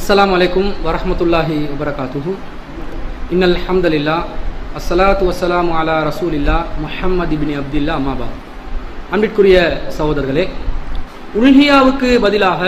அஸ்ஸலாமு அலைக்கும் வரஹ்மத்துல்லாஹி வபரகாத்துஹு இன்னல் ஹம்தலில்லா அஸ்ஸலாத்து வஸ்ஸலாமு அலா ரசூலில்லா முஹம்மது இப்னி அப்துல்லா அம்மாபா அன்பிற்குரிய சகோதரர்களே உல்ஹியாவுக்கு பதிலாக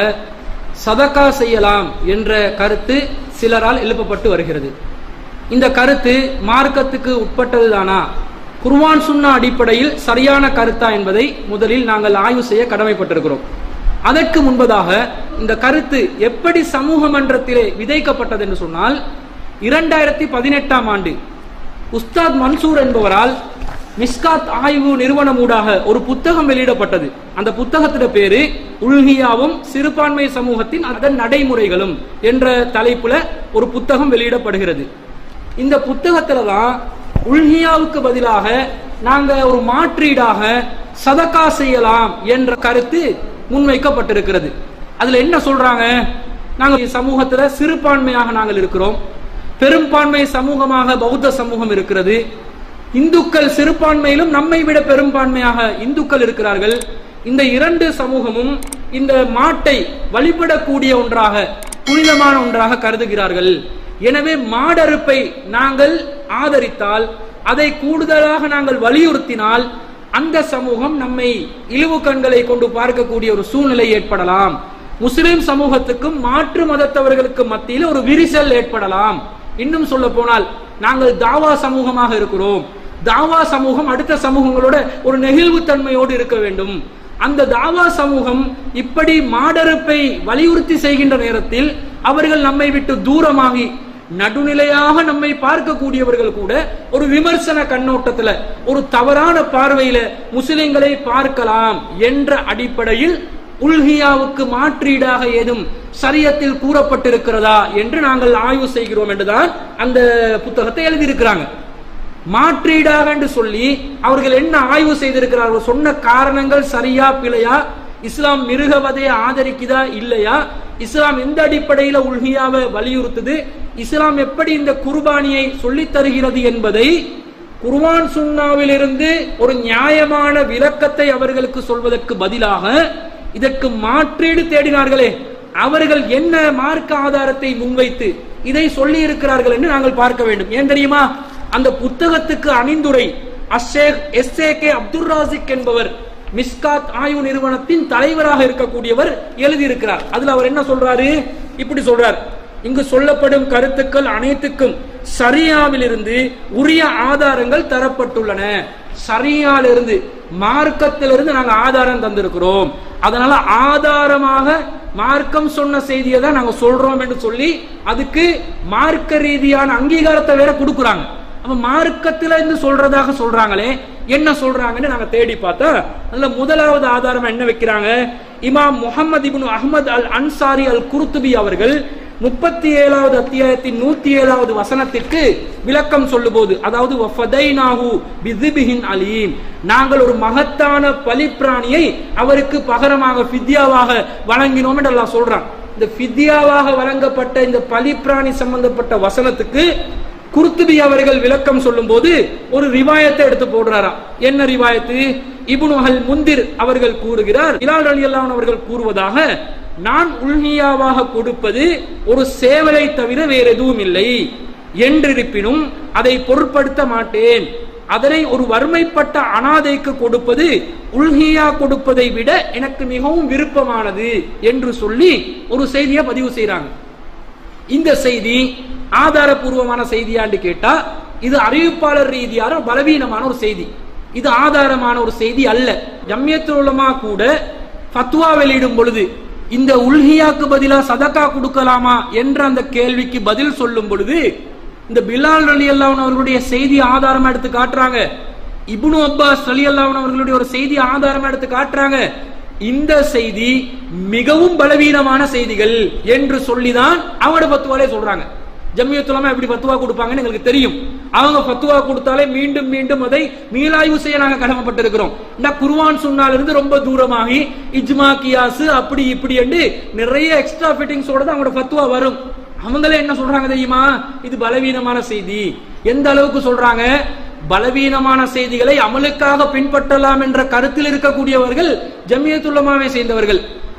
சதகா செய்யலாம் என்ற கருத்து சிலரால் எழுப்பப்பட்டு வருகிறது இந்த கருத்து மார்க்கத்துக்கு உட்பட்டதுதானா குர்வான் சுன்னா அடிப்படையில் சரியான கருத்தா என்பதை முதலில் நாங்கள் ஆய்வு செய்ய கடமைப்பட்டிருக்கிறோம் அதற்கு முன்பதாக இந்த கருத்து எப்படி சமூக மன்றத்திலே விதைக்கப்பட்டது என்று சொன்னால் இரண்டாயிரத்தி பதினெட்டாம் ஆண்டு உஸ்தாத் மன்சூர் என்பவரால் மிஸ்காத் ஆய்வு நிறுவனம் ஊடாக ஒரு புத்தகம் வெளியிடப்பட்டது அந்த புத்தகத்திட பேரு உல்ஹியாவும் சிறுபான்மை சமூகத்தின் அதன் நடைமுறைகளும் என்ற தலைப்புல ஒரு புத்தகம் வெளியிடப்படுகிறது இந்த புத்தகத்துல தான் உல்ஹியாவுக்கு பதிலாக நாங்க ஒரு மாற்றீடாக சதக்கா செய்யலாம் என்ற கருத்து முன்வைக்கப்பட்டிருக்கிறது அதுல என்ன சொல்றாங்க நாங்க சமூகத்துல சிறுபான்மையாக நாங்கள் இருக்கிறோம் பெரும்பான்மை சமூகமாக பௌத்த சமூகம் இருக்கிறது இந்துக்கள் சிறுபான்மையிலும் நம்மை விட பெரும்பான்மையாக இந்துக்கள் இருக்கிறார்கள் இந்த இரண்டு சமூகமும் இந்த மாட்டை வழிபடக்கூடிய ஒன்றாக புனிதமான ஒன்றாக கருதுகிறார்கள் எனவே மாடறுப்பை நாங்கள் ஆதரித்தால் அதை கூடுதலாக நாங்கள் வலியுறுத்தினால் அந்த சமூகம் நம்மை இழிவு கண்களை கொண்டு பார்க்கக்கூடிய ஒரு சூழ்நிலை ஏற்படலாம் முஸ்லிம் சமூகத்துக்கும் மாற்று மதத்தவர்களுக்கு மத்தியில் ஒரு விரிசல் ஏற்படலாம் இன்னும் சொல்ல போனால் நாங்கள் தாவா சமூகமாக இருக்கிறோம் தாவா சமூகம் அடுத்த சமூகங்களோட ஒரு நெகிழ்வு தன்மையோடு இருக்க வேண்டும் அந்த தாவா சமூகம் இப்படி மாடறுப்பை வலியுறுத்தி செய்கின்ற நேரத்தில் அவர்கள் நம்மை விட்டு தூரமாகி நடுநிலையாக நம்மை பார்க்கக்கூடியவர்கள் கூட ஒரு விமர்சன கண்ணோட்டத்துல ஒரு தவறான பார்வையில முஸ்லிம்களை பார்க்கலாம் என்ற அடிப்படையில் உல்ஹியாவுக்கு மாற்றீடாக ஏதும் சரியத்தில் கூறப்பட்டிருக்கிறதா என்று நாங்கள் ஆய்வு செய்கிறோம் என்றுதான் அந்த புத்தகத்தை எழுதியிருக்கிறாங்க மாற்றீடாக என்று சொல்லி அவர்கள் என்ன ஆய்வு செய்திருக்கிறார்கள் சொன்ன காரணங்கள் சரியா பிழையா இஸ்லாம் மிருகவதையை ஆதரிக்குதா இல்லையா இஸ்லாம் எந்த அடிப்படையில உல்ஹியாவை வலியுறுத்துது இஸ்லாம் எப்படி இந்த குர்பானியை சொல்லித் தருகிறது என்பதை குர்வான் சுன்னாவிலிருந்து ஒரு நியாயமான விளக்கத்தை அவர்களுக்கு சொல்வதற்கு பதிலாக இதற்கு மாற்றீடு தேடினார்களே அவர்கள் என்ன மார்க்க ஆதாரத்தை முன்வைத்து இதை சொல்லி இருக்கிறார்கள் என்று நாங்கள் பார்க்க வேண்டும் ஏன் தெரியுமா அந்த புத்தகத்துக்கு அணிந்துரை Ashsheikh S A K Abdul Raziq என்பவர் மிஸ்காத் ஆய்வு நிறுவனத்தின் தலைவராக இருக்கக்கூடியவர் எழுதியிருக்கிறார் அதுல அவர் என்ன சொல்றாரு இப்படி சொல்றார் இங்கு சொல்லப்படும் கருத்துக்கள் அனைத்துக்கும் சரியாவிலிருந்து உரிய ஆதாரங்கள் தரப்பட்டுள்ளன சரியாலிருந்து மார்க்கத்திலிருந்து நாங்க ஆதாரம் தந்திருக்கிறோம் அதனால ஆதாரமாக மார்க்கம் சொன்ன செய்தியை தான் நாங்க சொல்றோம் என்று சொல்லி அதுக்கு மார்க்க ரீதியான அங்கீகாரத்தை வேற கொடுக்குறாங்க அப்ப மார்க்கத்துல இருந்து சொல்றதாக சொல்றாங்களே என்ன சொல்றாங்கன்னு நாங்க தேடி பார்த்தா அதுல முதலாவது ஆதாரம் என்ன வைக்கிறாங்க இமாம் முகமது இப்னு அஹமது அல் அன்சாரி அல் குருத்துபி அவர்கள் முப்பத்தி ஏழாவது அத்தியாயத்தின் நூத்தி ஏழாவது வசனத்திற்கு விளக்கம் சொல்லும் போது அதாவது அலீம் நாங்கள் ஒரு மகத்தான பலிப்பிராணியை அவருக்கு பகரமாக ஃபித்யாவாக வழங்கினோம் என்று அல்லாஹ் சொல்றான் இந்த ஃபித்யாவாக வழங்கப்பட்ட இந்த பலிப்பிராணி சம்பந்தப்பட்ட வசனத்துக்கு குர்துபி அவர்கள் விளக்கம் சொல்லும் போது ஒரு ரிவாயத்தை எடுத்து போடுறாராம் என்ன ரிவாயத்து இபுனு அல் முந்திர் அவர்கள் கூறுகிறார் இலால் அலி அல்லான் அவர்கள் கூறுவதாக நான் உள்ஹியாவாக கொடுப்பது ஒரு சேவலை தவிர வேற எதுவும் இல்லை என்றிருப்பினும் அதை பொருட்படுத்த மாட்டேன் அதனை ஒரு வறுமைப்பட்ட அனாதைக்கு கொடுப்பது உள்ஹியா கொடுப்பதை விட எனக்கு மிகவும் விருப்பமானது என்று சொல்லி ஒரு செய்தியை பதிவு செய்யறாங்க இந்த செய்தி ஆதாரபூர்வமான செய்தியாண்டு கேட்டா இது அறிவிப்பாளர் ரீதியான பலவீனமான ஒரு செய்தி இது ஆதாரமான ஒரு செய்தி அல்ல ஜம்யத்துலமா கூட ஃபத்வா வெளியிடும் பொழுது இந்த உல்ஹியாக்கு பதிலா சதக்கா கொடுக்கலாமா என்ற அந்த கேள்விக்கு பதில் சொல்லும் பொழுது இந்த பிலால் அலி அல்லாவன் அவர்களுடைய செய்தி ஆதாரமா எடுத்து காட்டுறாங்க இப்னு அப்பாஸ் அலி அல்லாவன் அவர்களுடைய ஒரு செய்தி ஆதாரமா எடுத்து காட்டுறாங்க இந்த செய்தி மிகவும் பலவீனமான செய்திகள் என்று சொல்லிதான் அவங்களோட பத்துவாலே சொல்றாங்க ஜம்மியத்துலமா எப்படி பத்துவா கொடுப்பாங்கன்னு எங்களுக்கு தெரியும் அவங்க பத்துவா கொடுத்தாலே மீண்டும் மீண்டும் அதை மீளாய்வு செய்ய நாங்க கடமைப்பட்டிருக்கிறோம் இந்த குர்வான் சுன்னால் இருந்து ரொம்ப தூரமாகி இஜ்மா கியாசு அப்படி இப்படி என்று நிறைய எக்ஸ்ட்ரா ஃபிட்டிங்ஸோட தான் அவங்களோட பத்துவா வரும் அவங்களே என்ன சொல்றாங்க தெரியுமா இது பலவீனமான செய்தி எந்த அளவுக்கு சொல்றாங்க பலவீனமான செய்திகளை அமலுக்காக பின்பற்றலாம் என்ற கருத்தில் இருக்கக்கூடியவர்கள் ஜம்மியத்துல்லமாவை சேர்ந்தவர்கள்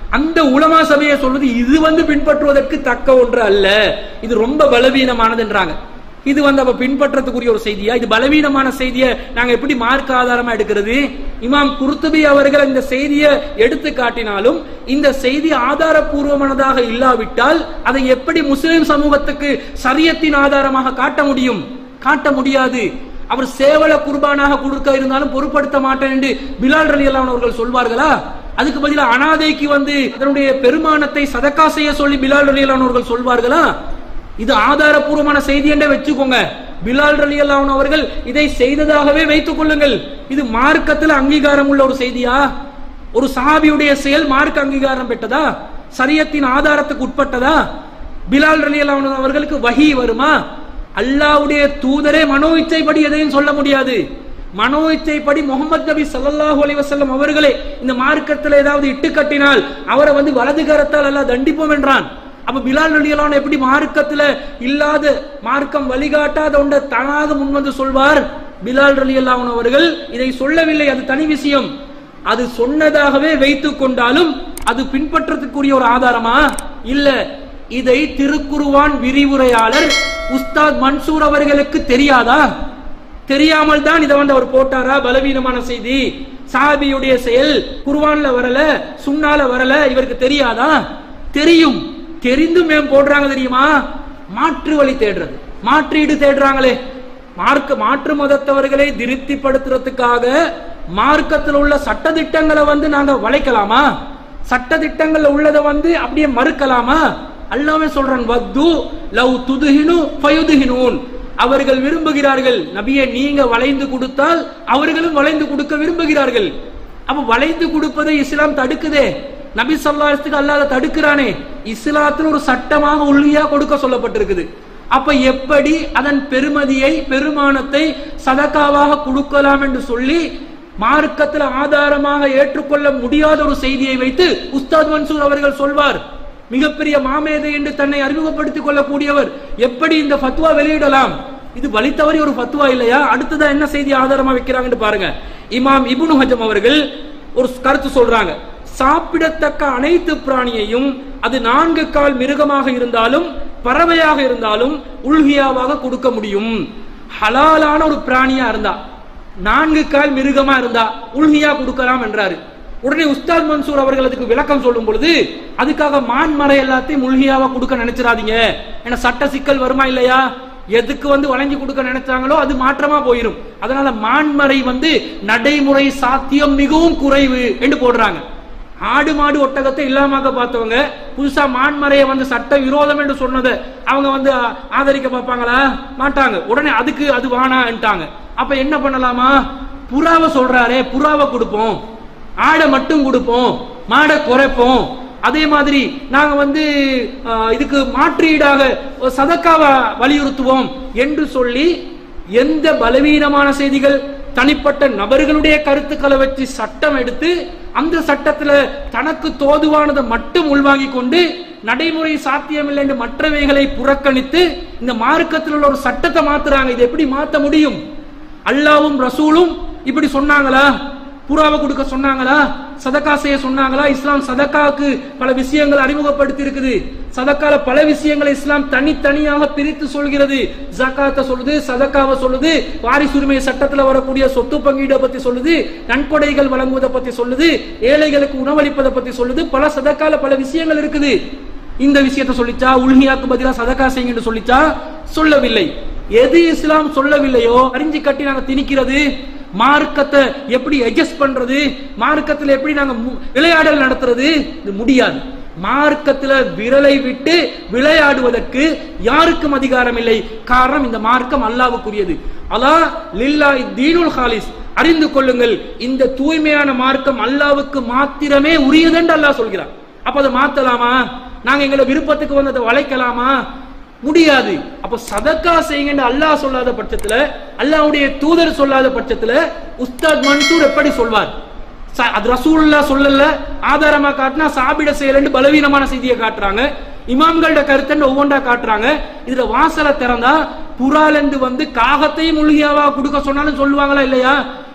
அந்த உலமா சபையை சொல்றது இது வந்து பின்பற்றுவதற்கு தக்க ஒன்று அல்ல இது ரொம்ப பலவீனமானதுன்றாங்க இது வந்து அப்ப பின்பற்றத்துக்குரிய ஒரு செய்தியா இது பலவீனமான செய்தியை நாங்க எப்படி மார்க்க ஆதாரமா எடுக்கிறது இமாம் குருத்துபி அவர்கள் இந்த செய்தியை எடுத்து காட்டினாலும் இந்த செய்தி ஆதாரபூர்வமானதாக இல்லாவிட்டால் அதை எப்படி முஸ்லிம் சமூகத்துக்கு சரியத்தின் ஆதாரமாக காட்ட முடியும் காட்ட முடியாது அவர் சேவல குர்பானாக கொடுக்க இருந்தாலும் பொருட்படுத்த மாட்டேன் என்று பிலால் ரலி அவர்கள் சொல்வார்களா அதுக்கு பதிலா அனாதைக்கு வந்து அதனுடைய பெருமானத்தை சதக்கா செய்ய சொல்லி பிலால் ரலி அவர்கள் சொல்வார்களா இது ஆதாரபூர்வமான செய்தி என்றே வச்சுக்கோங்க பிலால் ரலி அவர்கள் இதை செய்ததாகவே வைத்துக் கொள்ளுங்கள் இது மார்க்கத்தில் அங்கீகாரம் உள்ள ஒரு செய்தியா ஒரு சஹாபியுடைய செயல் மார்க்க அங்கீகாரம் பெற்றதா சரியத்தின் ஆதாரத்துக்கு உட்பட்டதா பிலால் ரலி அவர்களுக்கு வஹி வருமா அல்லாவுடைய தூதரே மனோ இச்சைப்படி எதையும் சொல்ல முடியாது மனோ இச்சைப்படி முகமது நபி ஸல்லல்லாஹு அலைஹி வஸல்லம் அவர்களே இந்த மார்க்கத்தில் ஏதாவது இட்டு கட்டினால் அவரை வந்து வலது கரத்தால் அல்லாஹ் தண்டிப்போம் என்றான் அப்ப பிலால் நடிகளான எப்படி மார்க்கத்துல இல்லாத மார்க்கம் வழிகாட்டாத ஒன்றை தானாக முன்வந்து சொல்வார் பிலால் ரலி அவர்கள் இதை சொல்லவில்லை அது தனி விஷயம் அது சொன்னதாகவே வைத்துக் கொண்டாலும் அது பின்பற்றத்துக்குரிய ஒரு ஆதாரமா இல்ல இதை திருக்குருவான் விரிவுரையாளர் உஸ்தாத் மன்சூர் அவர்களுக்கு தெரியாதா தெரியாமல் தான் இதை வந்து அவர் போட்டாரா பலவீனமான செய்தி சாபியுடைய செயல் குர்வான்ல வரல சுன்னால வரல இவருக்கு தெரியாதா தெரியும் தெரிந்தும் ஏன் போடுறாங்க தெரியுமா மாற்று வழி தேடுறது மாற்றீடு தேடுறாங்களே மார்க்க மாற்று மதத்தவர்களை திருப்திப்படுத்துறதுக்காக மார்க்கத்தில் உள்ள சட்ட திட்டங்களை வந்து நாங்க வளைக்கலாமா சட்ட திட்டங்கள்ல உள்ளதை வந்து அப்படியே மறுக்கலாமா அல்லாமே சொல்றான் வத்து லவ் துதுகினு ஃபயுதுகினூன் அவர்கள் விரும்புகிறார்கள் நபியை நீங்க வளைந்து கொடுத்தால் அவர்களும் வளைந்து கொடுக்க விரும்புகிறார்கள் அப்ப வளைந்து கொடுப்பதை இஸ்லாம் தடுக்குதே நபி சொல்லாத்துக்கு அல்லாத தடுக்கிறானே இஸ்லாத்துல ஒரு சட்டமாக உள்ளியா கொடுக்க சொல்லப்பட்டிருக்குது அப்ப எப்படி அதன் பெருமதியை பெருமானத்தை சதக்காவாக கொடுக்கலாம் என்று சொல்லி மார்க்கத்தில் ஆதாரமாக ஏற்றுக்கொள்ள முடியாத ஒரு செய்தியை வைத்து உஸ்தாத் மன்சூர் அவர்கள் சொல்வார் மிகப்பெரிய மாமேதை என்று தன்னை அறிமுகப்படுத்திக் கொள்ளக்கூடியவர் எப்படி இந்த ஃபத்வா வெளியிடலாம் இது வழி தவறி ஒரு ஃபத்வா இல்லையா அடுத்ததா என்ன செய்தி ஆதாரமா வைக்கிறாங்கன்னு பாருங்க இமாம் இப்னு ஹஜம் அவர்கள் ஒரு கருத்து சொல்றாங்க சாப்பிடத்தக்க அனைத்து பிராணியையும் அது நான்கு கால் மிருகமாக இருந்தாலும் பறவையாக இருந்தாலும் உள்கியாவாக கொடுக்க முடியும் ஹலாலான ஒரு பிராணியா இருந்தா நான்கு கால் மிருகமா இருந்தா உள்கியா கொடுக்கலாம் என்றாரு உடனே உஸ்தாத் மன்சூர் அவர்கள் அதுக்கு விளக்கம் சொல்லும் பொழுது அதுக்காக மான்மறை எல்லாத்தையும் முல்கியாவா கொடுக்க நினைச்சிடாதீங்க ஏன்னா சட்ட சிக்கல் வருமா இல்லையா எதுக்கு வந்து வழங்கி கொடுக்க நினைச்சாங்களோ அது மாற்றமா போயிடும் அதனால மான்மறை வந்து நடைமுறை சாத்தியம் மிகவும் குறைவு என்று போடுறாங்க ஆடு மாடு ஒட்டகத்தை இல்லாமக்க பார்த்தவங்க புதுசா மான்மறையை வந்து சட்ட விரோதம் என்று சொன்னதை அவங்க வந்து ஆதரிக்க பார்ப்பாங்களா மாட்டாங்க உடனே அதுக்கு அது வானான்ட்டாங்க அப்ப என்ன பண்ணலாமா புறாவை சொல்றாரே புறாவை கொடுப்போம் ஆடை மட்டும் கொடுப்போம் மாடை குறைப்போம் அதே மாதிரி நாங்க வந்து இதுக்கு மாற்றீடாக சதக்காவை வலியுறுத்துவோம் என்று சொல்லி எந்த பலவீனமான செய்திகள் தனிப்பட்ட நபர்களுடைய கருத்துக்களை வச்சு சட்டம் எடுத்து அந்த சட்டத்துல தனக்கு தோதுவானதை மட்டும் உள்வாங்கி கொண்டு நடைமுறை சாத்தியமில்லை என்று மற்றவைகளை புறக்கணித்து இந்த மார்க்கத்தில் உள்ள ஒரு சட்டத்தை மாத்துறாங்க இது எப்படி மாத்த முடியும் அல்லாவும் ரசூலும் இப்படி சொன்னாங்களா புறாவை கொடுக்க சொன்னாங்களா சதக்கா செய்ய சொன்னாங்களா இஸ்லாம் சதக்காவுக்கு பல விஷயங்கள் அறிமுகப்படுத்தி இருக்குது சதக்கால பல விஷயங்களை இஸ்லாம் தனித்தனியாக பிரித்து சொல்கிறது ஜக்காத்த சொல்லுது சதக்காவை சொல்லுது வாரிசுரிமை சட்டத்துல வரக்கூடிய சொத்து பங்கீடை பத்தி சொல்லுது நன்கொடைகள் வழங்குவதை பத்தி சொல்லுது ஏழைகளுக்கு உணவளிப்பதை பத்தி சொல்லுது பல சதக்கால பல விஷயங்கள் இருக்குது இந்த விஷயத்த சொல்லிச்சா உள்கியாக்கு பதிலா சதக்கா செய்யுங்க சொல்லிச்சா சொல்லவில்லை எது இஸ்லாம் சொல்லவில்லையோ அறிஞ்சு கட்டி நாங்க திணிக்கிறது மார்க்கத்தை எப்படி அட்ஜஸ்ட் பண்றது மார்க்கத்துல எப்படி நாங்க விளையாடல் நடத்துறது இது முடியாது மார்க்கத்துல விரலை விட்டு விளையாடுவதற்கு யாருக்கும் அதிகாரம் இல்லை காரணம் இந்த மார்க்கம் அல்லாவுக்குரியது அலா லில்லா தீனுல் ஹாலிஸ் அறிந்து கொள்ளுங்கள் இந்த தூய்மையான மார்க்கம் அல்லாவுக்கு மாத்திரமே உரியதென்று அல்லாஹ் சொல்கிறார் அப்ப அதை மாத்தலாமா நாங்க எங்களை விருப்பத்துக்கு வந்து அதை வளைக்கலாமா முடியாது அப்ப சதக்கா செய்யுங்க அல்லாஹ் சொல்லாத பட்சத்துல அல்லாஹ்வுடைய தூதர் சொல்லாத பட்சத்துல உஸ்தாத் மன்சூர் எப்படி சொல்வார் அது ரசூல்லா சொல்லல ஆதாரமா காட்டினா சாபிட செயலன்னு பலவீனமான செய்தியை காட்டுறாங்க இமாம்களோட கருத்தன்னு ஒவ்வொன்றா காட்டுறாங்க இதுல வாசலை திறந்தா புறாலேந்து வந்து காகத்தையும் முழுகியாவா கொடுக்க சொன்னாலும் சொல்லுவாங்களா இல்லையா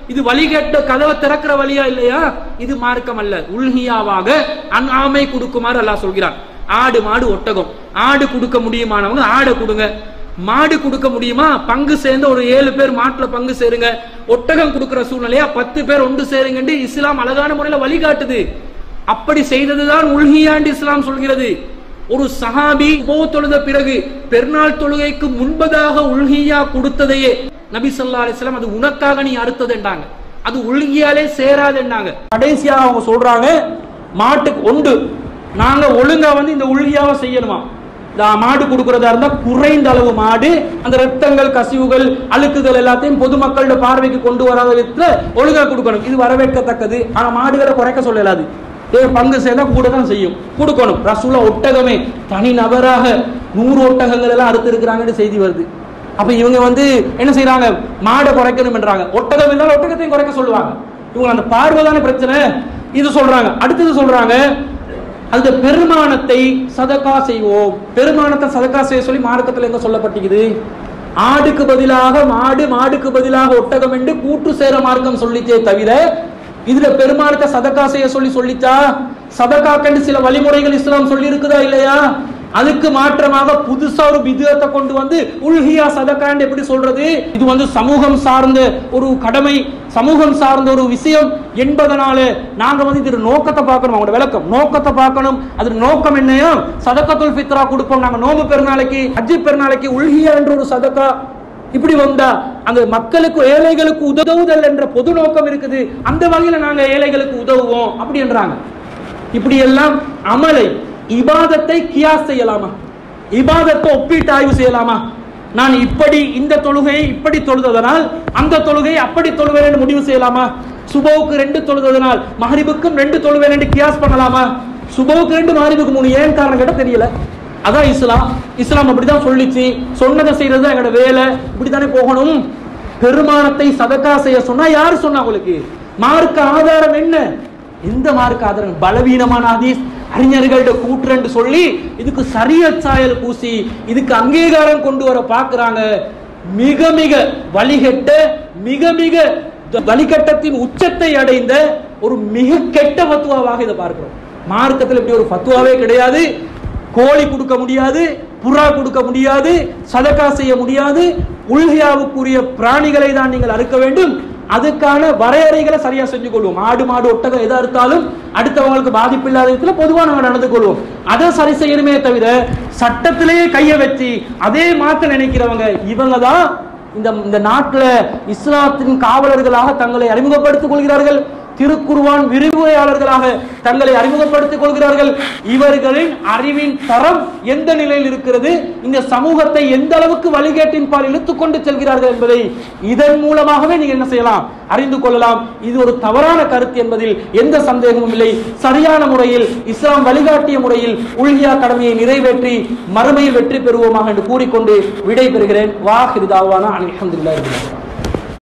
இது வழிகட்ட கதவை திறக்கிற வழியா இல்லையா இது மார்க்கம் அல்ல உள்ஹியாவாக அன்ஆமை கொடுக்குமாறு அல்லாஹ் சொல்கிறான் ஆடு மாடு ஒட்டகம் ஆடு கொடுக்க முடியுமானவங்க ஆடை கொடுங்க மாடு கொடுக்க முடியுமா பங்கு சேர்ந்து ஒரு ஏழு பேர் மாட்டுல பங்கு சேருங்க ஒட்டகம் கொடுக்கிற சூழ்நிலையா பத்து பேர் ஒன்று சேருங்கன்னு இஸ்லாம் அழகான முறையில வழிகாட்டுது அப்படி செய்ததுதான் உள்ஹியாண்டு இஸ்லாம் சொல்கிறது ஒரு சஹாபி போ தொழுத பிறகு பெருநாள் தொழுகைக்கு முன்பதாக உள்ஹியா கொடுத்ததையே நபி ஸல்லல்லாஹு அலைஹி வஸல்லம் அது உனக்காக நீ அறுத்ததுன்றாங்க அது உள்கியாலே சேராதுன்னாங்க கடைசியா அவங்க சொல்றாங்க மாட்டுக்கு ஒன்று நாங்க ஒழுங்கா வந்து இந்த உள்கியாவை செய்யணுமா இந்த மாடு கொடுக்கறதா இருந்தா குறைந்த அளவு மாடு அந்த ரத்தங்கள் கசிவுகள் அழுக்குகள் எல்லாத்தையும் பொதுமக்களோட பார்வைக்கு கொண்டு வராத விதத்துல ஒழுங்கா கொடுக்கணும் இது வரவேற்கத்தக்கது ஆனா மாடுகளை குறைக்க சொல்லலாது ஏ பங்கு சேர்ந்தா கூட தான் செய்யும் கொடுக்கணும் ரசூலா ஒட்டகமே தனி நபராக நூறு ஒட்டகங்கள் எல்லாம் அறுத்து இருக்கிறாங்கன்னு செய்தி வருது அப்ப இவங்க வந்து என்ன செய்யறாங்க மாடை குறைக்கணும் என்றாங்க ஒட்டகம் இருந்தாலும் ஒட்டகத்தையும் குறைக்க சொல்லுவாங்க இவங்க அந்த பார்வை தானே பிரச்சனை இது சொல்றாங்க அடுத்தது சொல்றாங்க அந்த பெருமானத்தை சதக்கா செய்வோம் பெருமானத்தை சதக்கா செய்ய சொல்லி மார்க்கத்துல எங்க சொல்லப்பட்டிருக்குது ஆடுக்கு பதிலாக மாடு மாடுக்கு பதிலாக ஒட்டகம் என்று கூட்டு சேர மார்க்கம் சொல்லிச்சே தவிர இதுல பெருமானத்தை சதக்கா செய்ய சொல்லி சொல்லிச்சா சதக்காக்கண்டு சில வழிமுறைகள் இஸ்லாம் சொல்லி இருக்குதா இல்லையா அதுக்கு மாற்றமாக புதுசா ஒரு விதத்தை கொண்டு வந்து உல்ஹியா சதக்கான்னு எப்படி சொல்றது இது வந்து சமூகம் சார்ந்த ஒரு கடமை சமூகம் சார்ந்த ஒரு விஷயம் என்பதனால நாங்க வந்து இது நோக்கத்தை பார்க்கணும் அவங்களோட விளக்கம் நோக்கத்தை பார்க்கணும் அது நோக்கம் என்னையோ சதக்கத்துல் ஃபித்ரா கொடுப்போம் நாங்க நோம்பு பெருநாளைக்கு ஹஜ்ஜி பெருநாளைக்கு உல்ஹியா என்ற ஒரு சதக்கா இப்படி வந்தா அந்த மக்களுக்கு ஏழைகளுக்கு உதவுதல் என்ற பொது நோக்கம் இருக்குது அந்த வகையில நாங்க ஏழைகளுக்கு உதவுவோம் அப்படின்றாங்க இப்படி எல்லாம் அமலை இபாதத்தை கியாஸ் செய்யலாமா இபாதத்தை ஒப்பீட்டு ஆய்வு செய்யலாமா நான் இப்படி இந்த தொழுகையை இப்படி தொழுததனால் அந்த தொழுகையை அப்படி தொழுவேன் என்று முடிவு செய்யலாமா சுபோவுக்கு ரெண்டு தொழுததனால் மஹரிபுக்கும் ரெண்டு தொழுவேன் என்று கியாஸ் பண்ணலாமா சுபோவுக்கு ரெண்டு மஹரிபுக்கு மூணு ஏன் காரணம் கேட்ட தெரியல அதான் இஸ்லாம் இஸ்லாம் அப்படிதான் சொல்லிச்சு சொன்னதை செய்யறது எங்களோட வேலை இப்படித்தானே போகணும் பெருமானத்தை சதக்கா செய்ய சொன்னா யாரு சொன்னா உங்களுக்கு மார்க்க ஆதாரம் என்ன எந்த மார்க்க ஆதாரம் பலவீனமான ஹதீஸ் அறிஞர்கள்ட்ட கூட்டுறன்னு சொல்லி இதுக்கு சரிய சாயல் பூசி இதுக்கு அங்கீகாரம் கொண்டு வர பாக்குறாங்க மிக மிக வழிகட்ட மிக மிக வழிகட்டத்தின் உச்சத்தை அடைந்த ஒரு மிக கெட்ட ஃபத்வாவாக இதை பார்க்கிறோம் மார்க்கத்தில் இப்படி ஒரு ஃபத்வாவே கிடையாது கோழி கொடுக்க முடியாது புறா கொடுக்க முடியாது சதக்கா செய்ய முடியாது உள்ஹியாவுக்குரிய பிராணிகளை தான் நீங்கள் அறுக்க வேண்டும் அதுக்கான வரையறைகளை சரியா செஞ்சு கொள்வோம் ஆடு மாடு ஒட்டகம் எதா இருந்தாலும் அடுத்தவங்களுக்கு பாதிப்பு இல்லாத விதத்துல பொதுவா நம்ம நடந்து கொள்வோம் அதை சரி செய்யணுமே தவிர சட்டத்திலேயே கையை வச்சு அதே மாத்த நினைக்கிறவங்க இவங்க தான் இந்த இந்த நாட்டுல இஸ்லாத்தின் காவலர்களாக தங்களை அறிமுகப்படுத்திக் கொள்கிறார்கள் திருக்குர்வான் விரிவுரையாளர்களாக தங்களை அறிமுகப்படுத்திக் கொள்கிறார்கள் இவர்களின் அறிவின் தரம் எந்த நிலையில் இருக்கிறது இந்த சமூகத்தை எந்த அளவுக்கு வழிகேட்டின் பால் இழுத்துக் கொண்டு செல்கிறார்கள் என்பதை இதன் மூலமாகவே நீங்க என்ன செய்யலாம் அறிந்து கொள்ளலாம் இது ஒரு தவறான கருத்து என்பதில் எந்த சந்தேகமும் இல்லை சரியான முறையில் இஸ்லாம் வழிகாட்டிய முறையில் உள்கியா கடமையை நிறைவேற்றி மறுமையில் வெற்றி பெறுவோமாக என்று கூறிக்கொண்டு விடை பெறுகிறேன் வாஹிரிதாவான அலமதுல்லா